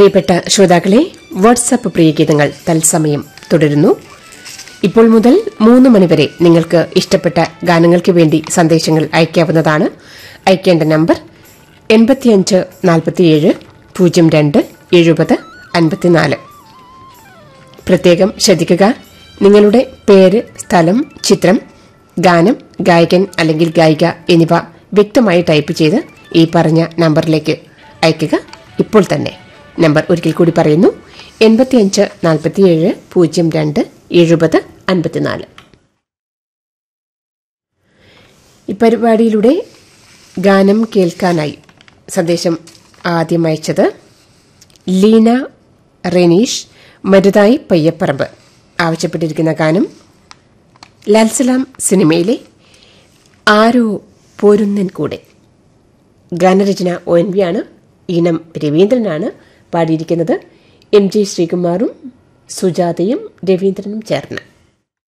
പ്രിയപ്പെട്ട ശ്രോതാക്കളെ വാട്സാപ്പ് പ്രിയഗീതങ്ങൾ തത്സമയം തുടരുന്നു ഇപ്പോൾ മുതൽ മൂന്ന് മണിവരെ നിങ്ങൾക്ക് ഇഷ്ടപ്പെട്ട ഗാനങ്ങൾക്ക് വേണ്ടി സന്ദേശങ്ങൾ അയക്കാവുന്നതാണ് അയക്കേണ്ട നമ്പർ എൺപത്തിയഞ്ച് നാൽപ്പത്തിയേഴ് പൂജ്യം രണ്ട് എഴുപത് അൻപത്തിനാല് പ്രത്യേകം ശ്രദ്ധിക്കുക നിങ്ങളുടെ പേര് സ്ഥലം ചിത്രം ഗാനം ഗായകൻ അല്ലെങ്കിൽ ഗായിക എന്നിവ വ്യക്തമായി ടൈപ്പ് ചെയ്ത് ഈ പറഞ്ഞ നമ്പറിലേക്ക് അയയ്ക്കുക ഇപ്പോൾ തന്നെ നമ്പർ ഒരിക്കൽ കൂടി പറയുന്നു എൺപത്തിയഞ്ച് നാൽപ്പത്തിയേഴ് പൂജ്യം രണ്ട് എഴുപത് അൻപത്തിനാല് ഈ പരിപാടിയിലൂടെ ഗാനം കേൾക്കാനായി സന്ദേശം ആദ്യം അയച്ചത് ലീന റെനീഷ് മരുതായി പയ്യപ്പറമ്പ് ആവശ്യപ്പെട്ടിരിക്കുന്ന ഗാനം ലാൽസലാം സിനിമയിലെ ആരോ പോരുന്നൻ കൂടെ ഗാനരചന ഒ എൻ വി ആണ് ഈണം രവീന്ദ്രനാണ് പാടിയിരിക്കുന്നത് എം ജി ശ്രീകുമാറും സുജാതയും രവീന്ദ്രനും ചേർന്ന്